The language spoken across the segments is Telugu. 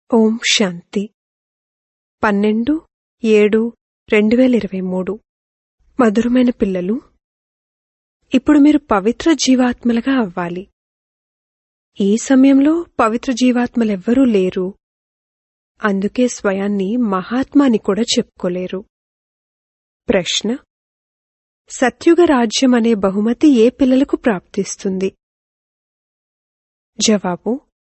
ఓం శాంతి పన్నెండు ఏడు రెండు వేల ఇరవై మూడు మధురమైన పిల్లలు ఇప్పుడు మీరు పవిత్ర జీవాత్మలుగా అవ్వాలి ఈ సమయంలో పవిత్ర జీవాత్మలెవ్వరూ లేరు అందుకే స్వయాన్ని మహాత్మాని కూడా చెప్పుకోలేరు ప్రశ్న సత్యుగ రాజ్యం అనే బహుమతి ఏ పిల్లలకు ప్రాప్తిస్తుంది జవాబు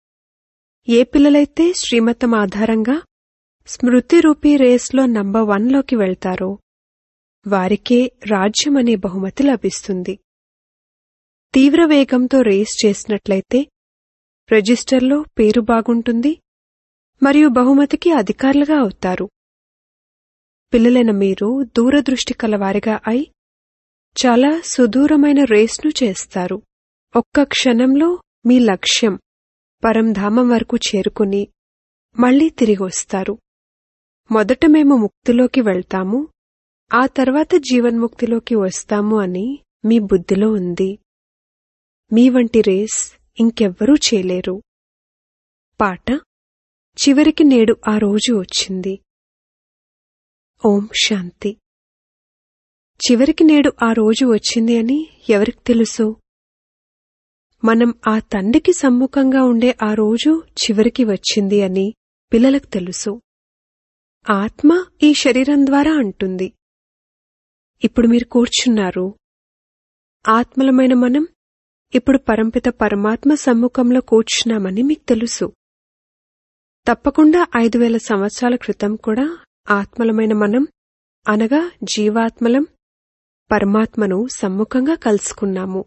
ఏ పిల్లలైతే శ్రీమతం ఆధారంగా స్మృతి రూపీ రేస్లో నంబర్ వన్లోకి వెళ్తారో వారికే రాజ్యం అనే బహుమతి లభిస్తుంది తీవ్ర వేగంతో రేస్ చేసినట్లయితే రిజిస్టర్లో పేరు బాగుంటుంది మరియు బహుమతికి అధికారులుగా అవుతారు పిల్లలైన మీరు దూరదృష్టి కలవారిగా అయి చాలా సుదూరమైన రేస్ను చేస్తారు ఒక్క క్షణంలో మీ లక్ష్యం పరంధామం వరకు చేరుకుని మళ్లీ తిరిగొస్తారు మొదట మేము ముక్తిలోకి వెళ్తాము ఆ తర్వాత జీవన్ముక్తిలోకి వస్తాము అని మీ బుద్ధిలో ఉంది మీ వంటి రేస్ ఇంకెవ్వరూ చేయలేరు పాట చివరికి నేడు ఆ రోజు వచ్చింది ఓం శాంతి చివరికి నేడు ఆ రోజు వచ్చింది అని ఎవరికి తెలుసు మనం ఆ తండ్రికి సమ్ముఖంగా ఉండే ఆ రోజు చివరికి వచ్చింది అని పిల్లలకు తెలుసు ఆత్మ ఈ శరీరం ద్వారా అంటుంది ఇప్పుడు మీరు కూర్చున్నారు ఆత్మలమైన మనం ఇప్పుడు పరంపిత పరమాత్మ సమ్ముఖంలో కూర్చున్నామని మీకు తెలుసు తప్పకుండా ఐదు వేల సంవత్సరాల క్రితం కూడా ఆత్మలమైన మనం అనగా జీవాత్మలం పరమాత్మను సమ్ముఖంగా కలుసుకున్నాము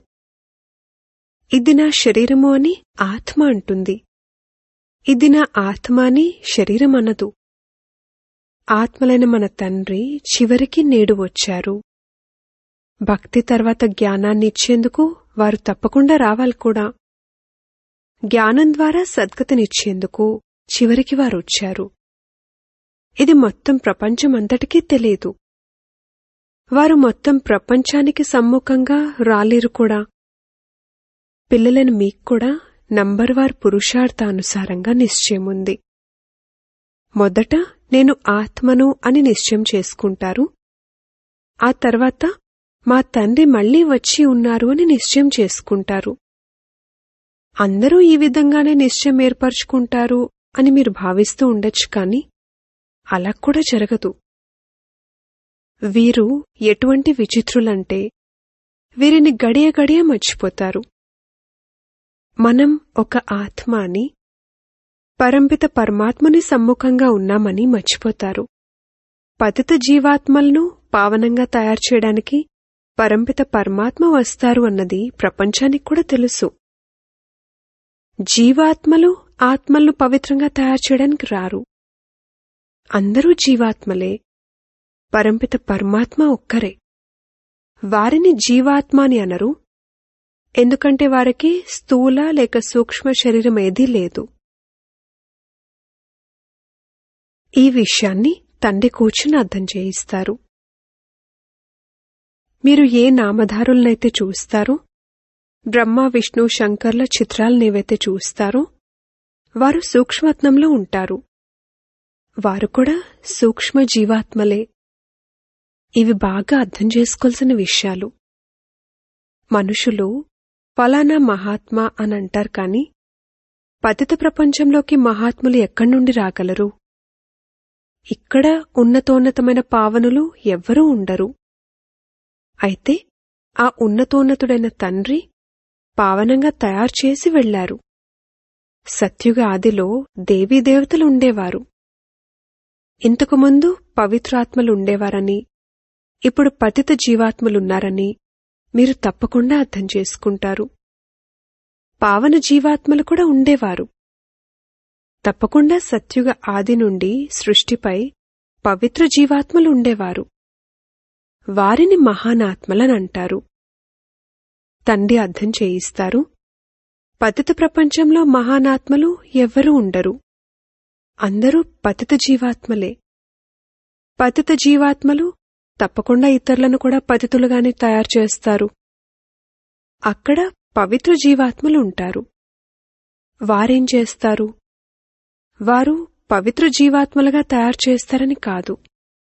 ఇది నా శరీరము అని ఆత్మ అంటుంది ఇది నా ఆత్మ అని శరీరం అనదు ఆత్మలైన మన తండ్రి చివరికి నేడు వచ్చారు భక్తి తర్వాత జ్ఞానాన్ని ఇచ్చేందుకు వారు తప్పకుండా రావాలి కూడా జ్ఞానం ద్వారా సద్గతినిచ్చేందుకు చివరికి వారు వచ్చారు ఇది మొత్తం ప్రపంచమంతటికీ తెలియదు వారు మొత్తం ప్రపంచానికి సమ్ముఖంగా రాలేరు కూడా పిల్లలను మీకు కూడా నంబర్ వార్ పురుషార్థానుసారంగా నిశ్చయముంది మొదట నేను ఆత్మను అని నిశ్చయం చేసుకుంటారు ఆ తర్వాత మా తండ్రి మళ్లీ వచ్చి ఉన్నారు అని నిశ్చయం చేసుకుంటారు అందరూ ఈ విధంగానే నిశ్చయం ఏర్పరచుకుంటారు అని మీరు భావిస్తూ ఉండొచ్చు కాని అలా కూడా జరగదు వీరు ఎటువంటి విచిత్రులంటే వీరిని గడియ గడియ మర్చిపోతారు మనం ఒక ఆత్మ అని పరంపిత పరమాత్మని సమ్ముఖంగా ఉన్నామని మర్చిపోతారు పతిత జీవాత్మలను పావనంగా తయారు చేయడానికి పరంపిత పరమాత్మ వస్తారు అన్నది ప్రపంచానికి కూడా తెలుసు జీవాత్మలు ఆత్మలను పవిత్రంగా తయారు చేయడానికి రారు అందరూ జీవాత్మలే పరంపిత పరమాత్మ ఒక్కరే వారిని జీవాత్మ అని అనరు ఎందుకంటే వారికి స్థూల లేక సూక్ష్మ శరీరం ఏదీ లేదు ఈ విషయాన్ని తండ్రి కూర్చుని అర్థం చేయిస్తారు మీరు ఏ నామధారులనైతే చూస్తారో బ్రహ్మ విష్ణు శంకర్ల చిత్రాలనేవైతే చూస్తారో వారు సూక్ష్మత్నంలో ఉంటారు వారు కూడా సూక్ష్మ జీవాత్మలే ఇవి బాగా అర్థం చేసుకోవాల్సిన విషయాలు మనుషులు ఫలానా మహాత్మా అని అంటారు కాని పతిత ప్రపంచంలోకి మహాత్ములు ఎక్కడి నుండి రాగలరు ఇక్కడ ఉన్నతోన్నతమైన పావనులు ఎవ్వరూ ఉండరు అయితే ఆ ఉన్నతోన్నతుడైన తండ్రి పావనంగా తయారు చేసి వెళ్లారు సత్యుగ ఆదిలో దేవీదేవతలు ఉండేవారు ఇంతకుముందు పవిత్రాత్మలు ఉండేవారని ఇప్పుడు పతిత జీవాత్మలున్నారని మీరు తప్పకుండా అర్థం చేసుకుంటారు పావన జీవాత్మలు కూడా ఉండేవారు తప్పకుండా సత్యుగ ఆది నుండి సృష్టిపై పవిత్ర జీవాత్మలు ఉండేవారు వారిని మహానాత్మలనంటారు తండ్రి అర్థం చేయిస్తారు పతిత ప్రపంచంలో మహానాత్మలు ఎవ్వరూ ఉండరు అందరూ పతిత జీవాత్మలే పతిత జీవాత్మలు తప్పకుండా ఇతరులను కూడా పతితులుగానే తయారు చేస్తారు అక్కడ పవిత్ర జీవాత్మలు ఉంటారు వారేం చేస్తారు వారు పవిత్ర జీవాత్మలుగా తయారు చేస్తారని కాదు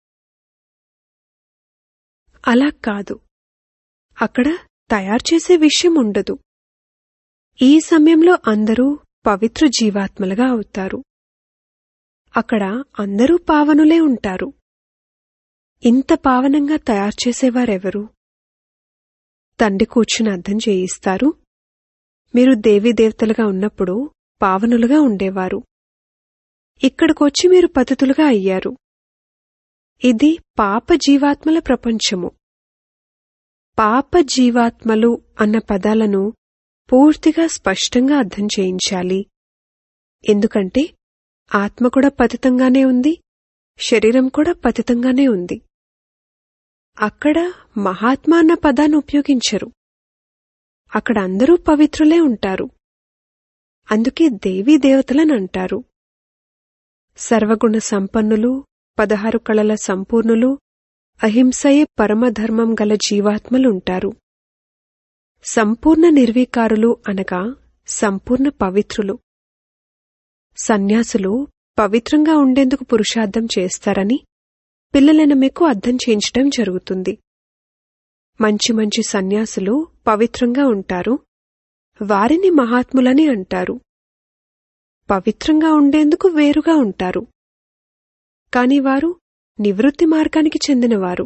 అలా కాదు అక్కడ తయారు చేసే విషయం ఉండదు ఈ సమయంలో అందరూ పవిత్ర జీవాత్మలుగా అవుతారు అక్కడ అందరూ పావనులే ఉంటారు ఇంత పావనంగా తయారు చేసేవారెవరు తండ్రి కూర్చుని అర్థం చేయిస్తారు మీరు దేవీదేవతలుగా ఉన్నప్పుడు పావనులుగా ఉండేవారు ఇక్కడికొచ్చి మీరు పతితులుగా అయ్యారు ఇది పాప జీవాత్మల ప్రపంచము పాప జీవాత్మలు అన్న పదాలను పూర్తిగా స్పష్టంగా అర్థం చేయించాలి ఎందుకంటే ఆత్మ కూడా పతితంగానే ఉంది శరీరం కూడా పతితంగానే ఉంది అక్కడ మహాత్మా అన్న పదాన్ని ఉపయోగించరు అక్కడ అందరూ పవిత్రులే ఉంటారు అందుకే దేవీ దేవతలని అంటారు సర్వగుణ సంపన్నులు పదహారు కళల సంపూర్ణులు అహింసయే పరమధర్మం గల జీవాత్మలుంటారు సంపూర్ణ నిర్వీకారులు అనగా సంపూర్ణ పవిత్రులు సన్యాసులు పవిత్రంగా ఉండేందుకు పురుషార్థం చేస్తారని పిల్లలైన మీకు అర్థం చేయించటం జరుగుతుంది మంచి మంచి సన్యాసులు పవిత్రంగా ఉంటారు వారిని మహాత్ములని అంటారు పవిత్రంగా ఉండేందుకు వేరుగా ఉంటారు కాని వారు నివృత్తి మార్గానికి చెందినవారు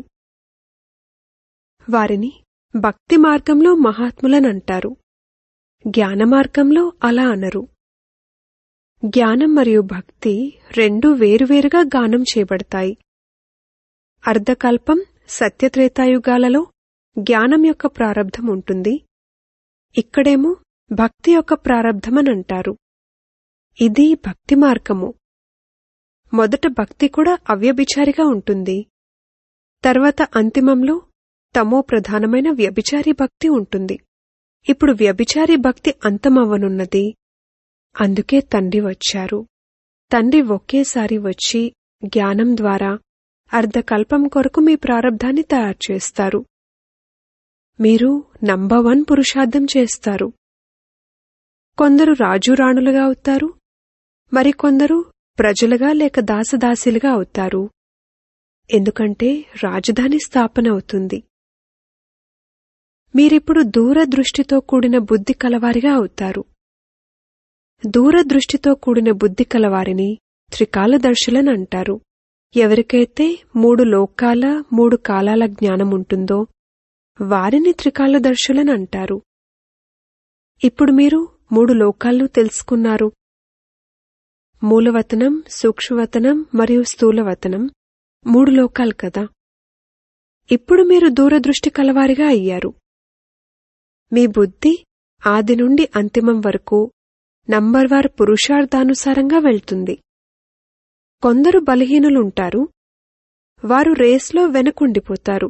వారిని భక్తి మార్గంలో మహాత్ములనంటారు జ్ఞాన మార్గంలో అలా అనరు జ్ఞానం మరియు భక్తి రెండూ వేరువేరుగా గానం చేయబడతాయి అర్ధకల్పం సత్యత్రేతాయుగాలలో జ్ఞానం యొక్క ప్రారబ్ధం ఉంటుంది ఇక్కడేమో భక్తి యొక్క ప్రారబ్ధమనంటారు ఇది భక్తి మార్గము మొదట భక్తి కూడా అవ్యభిచారిగా ఉంటుంది తర్వాత అంతిమంలో తమో ప్రధానమైన వ్యభిచారి భక్తి ఉంటుంది ఇప్పుడు వ్యభిచారి భక్తి అంతమవ్వనున్నది అందుకే తండ్రి వచ్చారు తండ్రి ఒకేసారి వచ్చి జ్ఞానం ద్వారా అర్ధకల్పం కొరకు మీ ప్రారబ్ధాన్ని తయారు చేస్తారు మీరు నంబర్ వన్ పురుషార్థం చేస్తారు కొందరు రాజురాణులుగా అవుతారు మరికొందరు ప్రజలుగా లేక దాసదాసిలుగా అవుతారు ఎందుకంటే రాజధాని స్థాపన అవుతుంది మీరిప్పుడు దూరదృష్టితో కూడిన బుద్ధి కలవారిగా అవుతారు దూరదృష్టితో కూడిన బుద్ధి కలవారిని త్రికాలదర్శులని అంటారు ఎవరికైతే మూడు లోకాల మూడు కాలాల జ్ఞానం ఉంటుందో వారిని త్రికాలదర్శులని అంటారు ఇప్పుడు మీరు మూడు లోకాలను తెలుసుకున్నారు మూలవతనం సూక్ష్మవతనం మరియు స్థూలవతనం మూడు లోకాలు కదా ఇప్పుడు మీరు దూరదృష్టి కలవారిగా అయ్యారు మీ బుద్ధి ఆది నుండి అంతిమం వరకు నంబర్వార్ పురుషార్థానుసారంగా వెళ్తుంది కొందరు బలహీనులుంటారు వారు రేస్లో వెనుకుండిపోతారు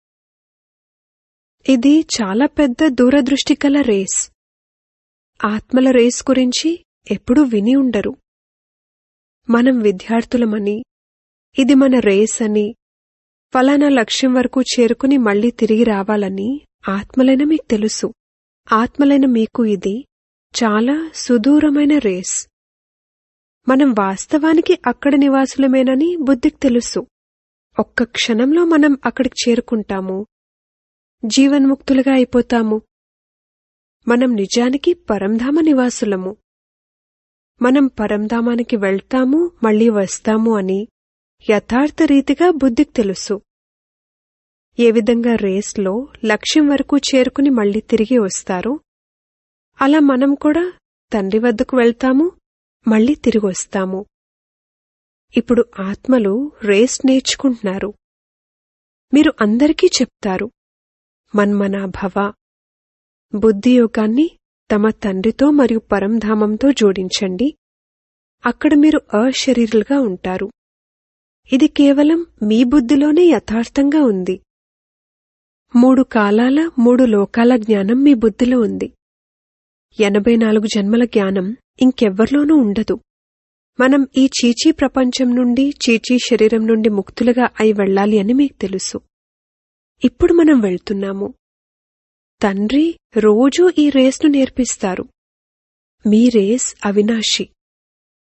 ఇది చాలా పెద్ద దూరదృష్టి గల రేస్ ఆత్మల రేస్ గురించి ఎప్పుడూ విని ఉండరు మనం విద్యార్థులమని ఇది మన రేస్ అని ఫలానా లక్ష్యం వరకు చేరుకుని మళ్లీ తిరిగి రావాలని ఆత్మలైన మీకు తెలుసు ఆత్మలైన మీకు ఇది చాలా సుదూరమైన రేస్ మనం వాస్తవానికి అక్కడ నివాసులమేనని బుద్ధికి తెలుసు ఒక్క క్షణంలో మనం అక్కడికి చేరుకుంటాము జీవన్ముక్తులుగా అయిపోతాము మనం నిజానికి పరంధామ నివాసులము మనం పరంధామానికి వెళ్తాము మళ్లీ వస్తాము అని యథార్థ రీతిగా బుద్ధికి తెలుసు ఏ విధంగా రేస్లో లక్ష్యం వరకు చేరుకుని మళ్లీ తిరిగి వస్తారో అలా మనం కూడా తండ్రి వద్దకు వెళ్తాము మళ్లీ తిరిగి వస్తాము ఇప్పుడు ఆత్మలు రేస్ నేర్చుకుంటున్నారు మీరు అందరికీ చెప్తారు మన్మనా భవ బుద్ధి యోగాన్ని తమ తండ్రితో మరియు పరంధామంతో జోడించండి అక్కడ మీరు అశరీరులుగా ఉంటారు ఇది కేవలం మీ బుద్ధిలోనే యథార్థంగా ఉంది మూడు కాలాల మూడు లోకాల జ్ఞానం మీ బుద్ధిలో ఉంది ఎనభై నాలుగు జన్మల జ్ఞానం ఇంకెవ్వర్లోనూ ఉండదు మనం ఈ చీచీ ప్రపంచం నుండి చీచీ శరీరం నుండి ముక్తులుగా అయి వెళ్ళాలి అని మీకు తెలుసు ఇప్పుడు మనం వెళ్తున్నాము తండ్రి రోజూ ఈ రేస్ను నేర్పిస్తారు మీ రేస్ అవినాశి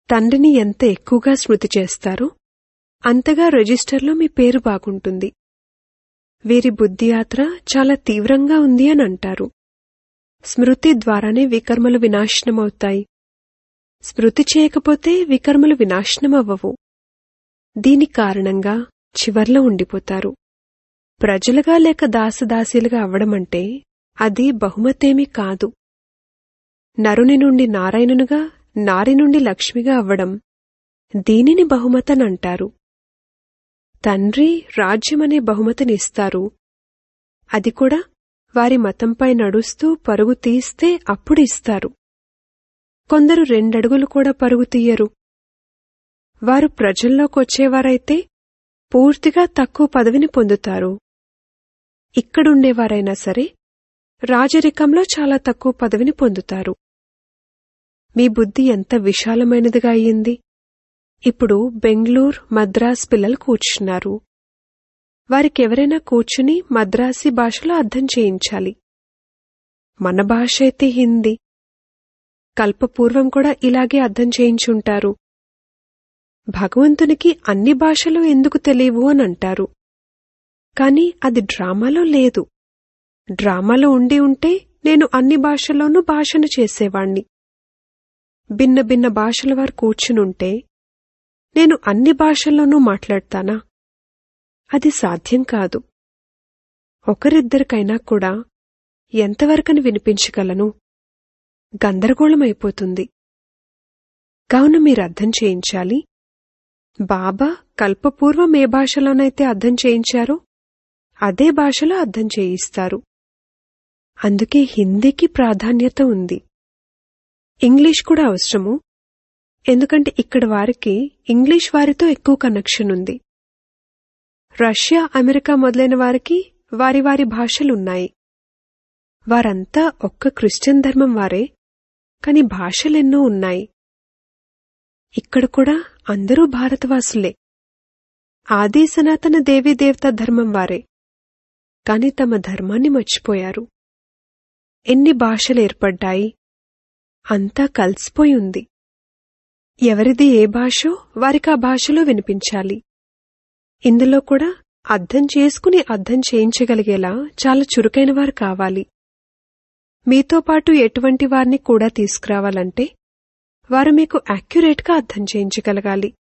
తండ్రిని ఎంత ఎక్కువగా స్మృతి చేస్తారో అంతగా రిజిస్టర్లో మీ పేరు బాగుంటుంది వీరి బుద్ధి యాత్ర చాలా తీవ్రంగా ఉంది అని అంటారు స్మృతి ద్వారానే వికర్మలు వినాశనమవుతాయి స్మృతి చేయకపోతే వికర్మలు వినాశనమవ్వవు దీని కారణంగా చివర్లో ఉండిపోతారు ప్రజలుగా లేక దాసదాసీలుగా అవ్వడమంటే అది బహుమతేమీ కాదు నరుని నుండి నారాయణునుగా నారి నుండి లక్ష్మిగా అవ్వడం దీనిని బహుమతనంటారు తండ్రి రాజ్యమనే బహుమతినిస్తారు అది కూడా వారి మతంపై నడుస్తూ పరుగు తీస్తే అప్పుడు ఇస్తారు కొందరు రెండడుగులు కూడా పరుగు తీయరు వారు ప్రజల్లోకొచ్చేవారైతే పూర్తిగా తక్కువ పదవిని పొందుతారు ఇక్కడుండేవారైనా సరే రాజరికంలో చాలా తక్కువ పదవిని పొందుతారు మీ బుద్ధి ఎంత విశాలమైనదిగా అయ్యింది ఇప్పుడు బెంగళూర్ మద్రాస్ పిల్లలు కూర్చున్నారు వారికెవరైనా కూర్చుని మద్రాసీ భాషలో అర్థం చేయించాలి మన భాష అయితే హిందీ కల్పపూర్వం కూడా ఇలాగే అర్థం చేయించుంటారు భగవంతునికి అన్ని భాషలు ఎందుకు తెలియవు అని అంటారు కాని అది డ్రామాలో లేదు డ్రామాలో ఉండి ఉంటే నేను అన్ని భాషల్లోనూ భాషను చేసేవాణ్ణి భిన్న భిన్న భాషల వారు కూర్చునుంటే నేను అన్ని భాషల్లోనూ మాట్లాడతానా అది సాధ్యం కాదు ఒకరిద్దరికైనా కూడా ఎంతవరకని వినిపించగలను గందరగోళమైపోతుంది కావున మీరు అర్థం చేయించాలి బాబా కల్పపూర్వం ఏ భాషలోనైతే అర్థం చేయించారో అదే భాషలో అర్థం చేయిస్తారు అందుకే హిందీకి ప్రాధాన్యత ఉంది ఇంగ్లీష్ కూడా అవసరము ఎందుకంటే ఇక్కడ వారికి ఇంగ్లీష్ వారితో ఎక్కువ కనెక్షన్ ఉంది రష్యా అమెరికా మొదలైన వారికి వారి వారి భాషలున్నాయి వారంతా ఒక్క క్రిస్టియన్ ధర్మం వారే కాని భాషలెన్నో ఉన్నాయి ఇక్కడ కూడా అందరూ భారతవాసులే ఆది సనాతన దేవీ దేవతా ధర్మం వారే కాని తమ ధర్మాన్ని మర్చిపోయారు ఎన్ని భాషలు ఏర్పడ్డాయి అంతా కలిసిపోయి ఉంది ఎవరిది ఏ భాషో వారికి ఆ భాషలో వినిపించాలి ఇందులో కూడా అర్థం చేసుకుని అర్థం చేయించగలిగేలా చాలా చురుకైన వారు కావాలి మీతో పాటు ఎటువంటి వారిని కూడా తీసుకురావాలంటే వారు మీకు యాక్యురేట్గా అర్థం చేయించగలగాలి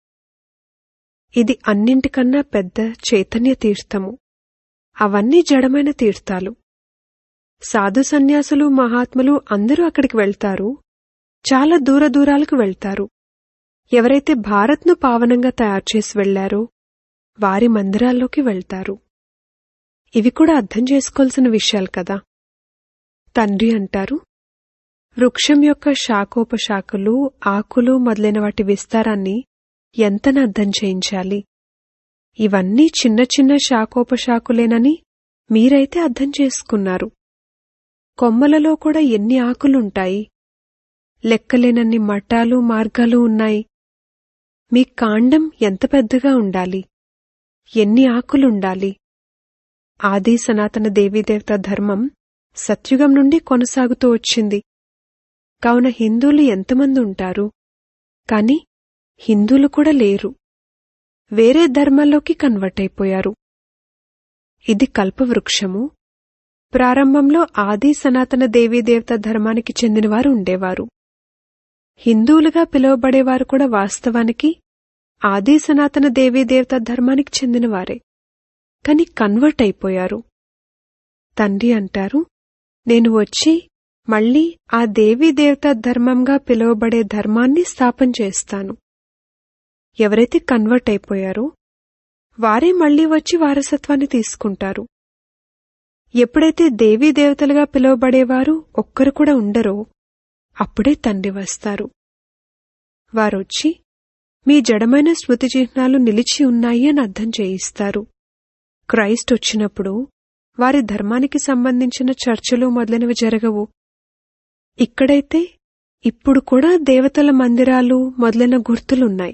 ఇది అన్నింటికన్నా పెద్ద చైతన్య తీర్థము అవన్నీ జడమైన తీర్థాలు సాధు సన్యాసులు మహాత్ములు అందరూ అక్కడికి వెళ్తారు చాలా దూర దూరాలకు వెళ్తారు ఎవరైతే భారత్ను పావనంగా తయారు చేసి వెళ్లారో వారి మందిరాల్లోకి వెళ్తారు ఇవి కూడా అర్థం చేసుకోవాల్సిన విషయాలు కదా తండ్రి అంటారు వృక్షం యొక్క శాఖోపశాఖలు ఆకులు మొదలైన వాటి విస్తారాన్ని ఎంతన అర్థం చేయించాలి ఇవన్నీ చిన్న చిన్న శాఖోపశాఖలేనని మీరైతే అర్థం చేసుకున్నారు కొమ్మలలో కూడా ఎన్ని ఆకులుంటాయి లెక్కలేనన్ని మఠాలు మార్గాలు ఉన్నాయి మీ కాండం ఎంత పెద్దగా ఉండాలి ఎన్ని ఆకులుండాలి ఆది సనాతన దేవీదేవత ధర్మం సత్యుగం నుండి కొనసాగుతూ వచ్చింది కావున హిందువులు ఎంతమంది ఉంటారు కాని హిందువులు కూడా లేరు వేరే ధర్మాల్లోకి కన్వర్ట్ అయిపోయారు ఇది కల్పవృక్షము ప్రారంభంలో ఆది సనాతన దేవీదేవత ధర్మానికి చెందినవారు ఉండేవారు హిందువులుగా పిలువబడేవారు కూడా వాస్తవానికి ఆది సనాతన దేవీదేవత ధర్మానికి చెందినవారే కాని కన్వర్ట్ అయిపోయారు తండ్రి అంటారు నేను వచ్చి మళ్ళీ ఆ దేవీదేవత ధర్మంగా పిలువబడే ధర్మాన్ని స్థాపన చేస్తాను ఎవరైతే కన్వర్ట్ అయిపోయారో వారే మళ్లీ వచ్చి వారసత్వాన్ని తీసుకుంటారు ఎప్పుడైతే దేవీ దేవతలుగా పిలువబడేవారు ఒక్కరు కూడా ఉండరో అప్పుడే తండ్రి వస్తారు వారొచ్చి మీ జడమైన స్మృతి చిహ్నాలు నిలిచి ఉన్నాయి అని అర్థం చేయిస్తారు క్రైస్ట్ వచ్చినప్పుడు వారి ధర్మానికి సంబంధించిన చర్చలు మొదలైనవి జరగవు ఇక్కడైతే ఇప్పుడు కూడా దేవతల మందిరాలు మొదలైన గుర్తులున్నాయి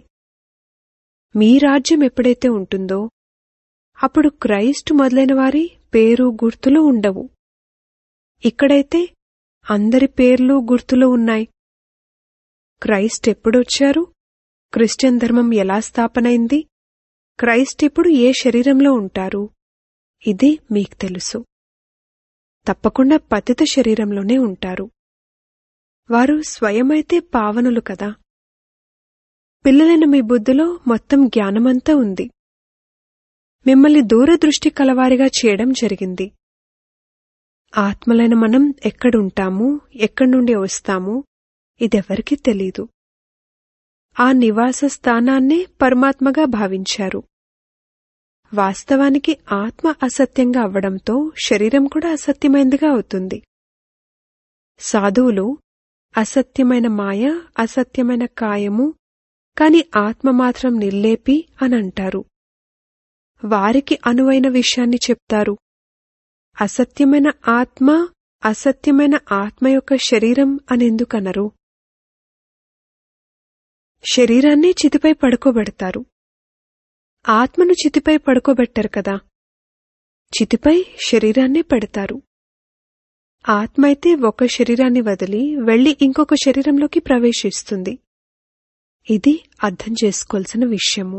మీ రాజ్యం ఎప్పుడైతే ఉంటుందో అప్పుడు క్రైస్ట్ మొదలైన వారి పేరు గుర్తులు ఉండవు ఇక్కడైతే అందరి పేర్లు గుర్తులు ఉన్నాయి క్రైస్ట్ ఎప్పుడొచ్చారు క్రిస్టియన్ ధర్మం ఎలా స్థాపనైంది క్రైస్ట్ ఇప్పుడు ఏ శరీరంలో ఉంటారు ఇది మీకు తెలుసు తప్పకుండా పతిత శరీరంలోనే ఉంటారు వారు స్వయమైతే పావనులు కదా పిల్లలైన మీ బుద్ధిలో మొత్తం జ్ఞానమంతా ఉంది మిమ్మల్ని దూరదృష్టి కలవారిగా చేయడం జరిగింది ఆత్మలైన మనం ఎక్కడుంటాము ఎక్కడి నుండి వస్తాము ఇదెవరికీ తెలీదు ఆ నివాస స్థానాన్నే పరమాత్మగా భావించారు వాస్తవానికి ఆత్మ అసత్యంగా అవ్వడంతో శరీరం కూడా అసత్యమైందిగా అవుతుంది సాధువులు అసత్యమైన మాయ అసత్యమైన కాయము కాని ఆత్మ మాత్రం నిర్లేపి అని అంటారు వారికి అనువైన విషయాన్ని చెప్తారు అసత్యమైన ఆత్మ అసత్యమైన ఆత్మ యొక్క శరీరం అనెందుకనరు శరీరాన్ని చితిపై పడుకోబెడతారు ఆత్మను చితిపై పడుకోబెట్టరు కదా చితిపై శరీరాన్నే పెడతారు ఆత్మ అయితే ఒక శరీరాన్ని వదిలి వెళ్లి ఇంకొక శరీరంలోకి ప్రవేశిస్తుంది ఇది అర్థం చేసుకోవాల్సిన విషయము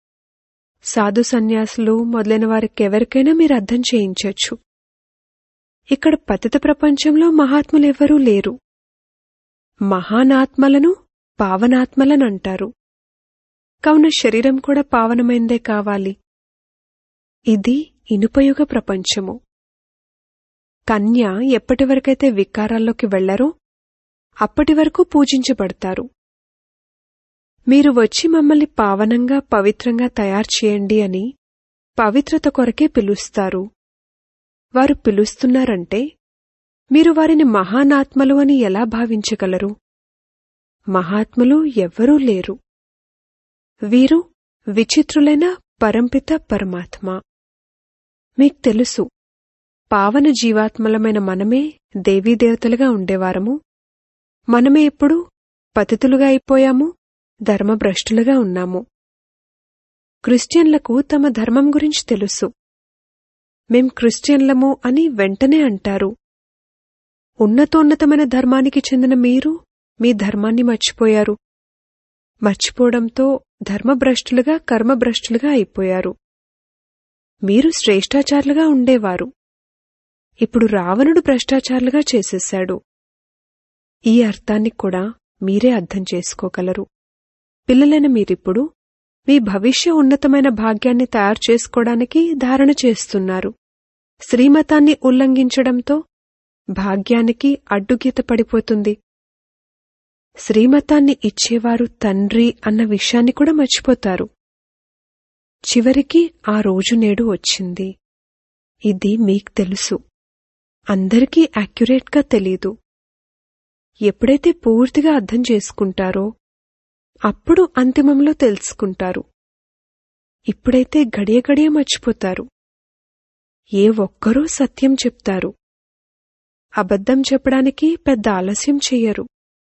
సాధు సన్యాసులు మొదలైన వారికెవరికైనా మీరు అర్థం చేయించొచ్చు ఇక్కడ పతిత ప్రపంచంలో మహాత్ములెవ్వరూ లేరు మహానాత్మలను పావనాత్మలను అంటారు కావున శరీరం కూడా పావనమైందే కావాలి ఇది ఇనుపయుగ ప్రపంచము కన్య ఎప్పటివరకైతే వికారాల్లోకి వెళ్లరో అప్పటి వరకు పూజించబడతారు మీరు వచ్చి మమ్మల్ని పావనంగా పవిత్రంగా తయారు చేయండి అని పవిత్రత కొరకే పిలుస్తారు వారు పిలుస్తున్నారంటే మీరు వారిని మహానాత్మలు అని ఎలా భావించగలరు మహాత్ములు ఎవ్వరూ లేరు వీరు విచిత్రులైన పరంపిత పరమాత్మ మీకు తెలుసు పావన జీవాత్మలమైన మనమే దేవీదేవతలుగా ఉండేవారము మనమే ఇప్పుడు పతితులుగా అయిపోయాము ధర్మభ్రష్టులుగా ఉన్నాము క్రిస్టియన్లకు తమ ధర్మం గురించి తెలుసు మేం క్రిస్టియన్లము అని వెంటనే అంటారు ఉన్నతోన్నతమైన ధర్మానికి చెందిన మీరు మీ ధర్మాన్ని మర్చిపోయారు మర్చిపోవడంతో ధర్మభ్రష్టులుగా కర్మభ్రష్టులుగా అయిపోయారు మీరు శ్రేష్టాచారులుగా ఉండేవారు ఇప్పుడు రావణుడు భ్రష్టాచారులుగా చేసేశాడు ఈ అర్థాన్ని కూడా మీరే అర్థం చేసుకోగలరు పిల్లలైన మీరిప్పుడు మీ భవిష్య ఉన్నతమైన భాగ్యాన్ని తయారు చేసుకోవడానికి ధారణ చేస్తున్నారు శ్రీమతాన్ని ఉల్లంఘించడంతో భాగ్యానికి అడ్డుగీత పడిపోతుంది శ్రీమతాన్ని ఇచ్చేవారు తండ్రి అన్న విషయాన్ని కూడా మర్చిపోతారు చివరికి ఆ రోజు నేడు వచ్చింది ఇది మీకు తెలుసు అందరికీ యాక్యురేట్గా తెలీదు ఎప్పుడైతే పూర్తిగా అర్థం చేసుకుంటారో అప్పుడు అంతిమంలో తెలుసుకుంటారు ఇప్పుడైతే గడియ గడియ మర్చిపోతారు ఏ ఒక్కరూ సత్యం చెప్తారు అబద్ధం చెప్పడానికి పెద్ద ఆలస్యం చెయ్యరు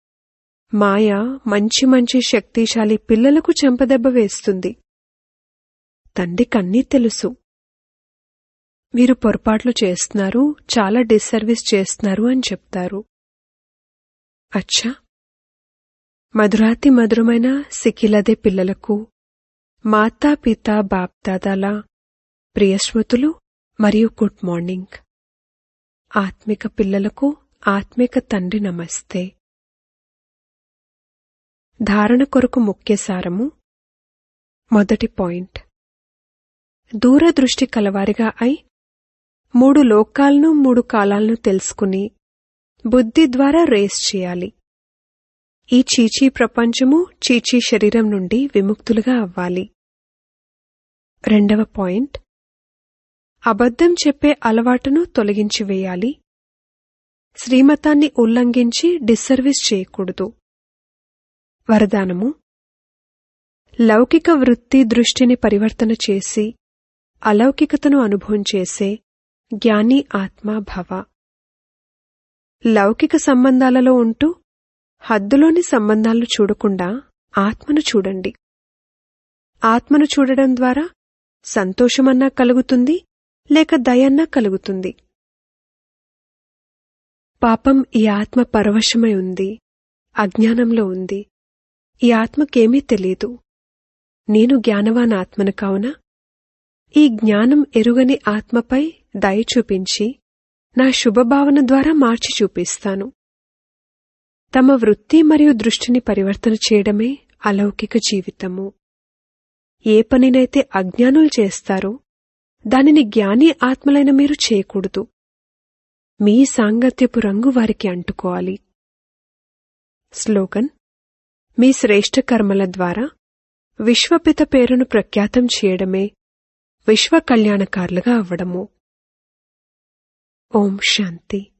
మాయ మంచి మంచి శక్తిశాలి పిల్లలకు చెంపదెబ్బ వేస్తుంది తండ్రికన్నీ తెలుసు మీరు పొరపాట్లు చేస్తున్నారు చాలా డిస్సర్వీస్ చేస్తున్నారు అని చెప్తారు అచ్చా మధురాతి మధురమైన సిక్కిలదే పిల్లలకు మాతా పిత బాప్దాదాల ప్రియస్మృతులు మరియు గుడ్ మార్నింగ్ ఆత్మిక పిల్లలకు ఆత్మిక తండ్రి నమస్తే ధారణ కొరకు ముఖ్య సారము మొదటి పాయింట్ దూరదృష్టి కలవారిగా అయి మూడు లోకాలను మూడు కాలాలను తెలుసుకుని బుద్ధి ద్వారా రేస్ చేయాలి ఈ చీచీ ప్రపంచము చీచీ శరీరం నుండి విముక్తులుగా అవ్వాలి రెండవ పాయింట్ అబద్ధం చెప్పే అలవాటును తొలగించి వేయాలి శ్రీమతాన్ని ఉల్లంఘించి డిస్సర్వీస్ చేయకూడదు వరదానము లౌకిక వృత్తి దృష్టిని పరివర్తన చేసి అలౌకికతను అనుభవం చేసే జ్ఞాని ఆత్మ భవ లౌకిక సంబంధాలలో ఉంటూ హద్దులోని సంబంధాలను చూడకుండా ఆత్మను చూడండి ఆత్మను చూడడం ద్వారా సంతోషమన్నా కలుగుతుంది లేక దయన్నా కలుగుతుంది పాపం ఈ ఆత్మ పరవశమై ఉంది అజ్ఞానంలో ఉంది ఈ ఆత్మకేమీ తెలీదు నేను జ్ఞానవాన్ ఆత్మను కావున ఈ జ్ఞానం ఎరుగని ఆత్మపై దయ చూపించి నా శుభభావన ద్వారా మార్చి చూపిస్తాను తమ వృత్తి మరియు దృష్టిని పరివర్తన చేయడమే అలౌకిక జీవితము ఏ పనినైతే అజ్ఞానులు చేస్తారో దానిని జ్ఞాని ఆత్మలైన మీరు చేయకూడదు మీ సాంగత్యపు రంగు వారికి అంటుకోవాలి స్లోగన్ మీ శ్రేష్ఠ కర్మల ద్వారా విశ్వపిత పేరును ప్రఖ్యాతం చేయడమే విశ్వ కళ్యాణకారులుగా అవ్వడము ఓం శాంతి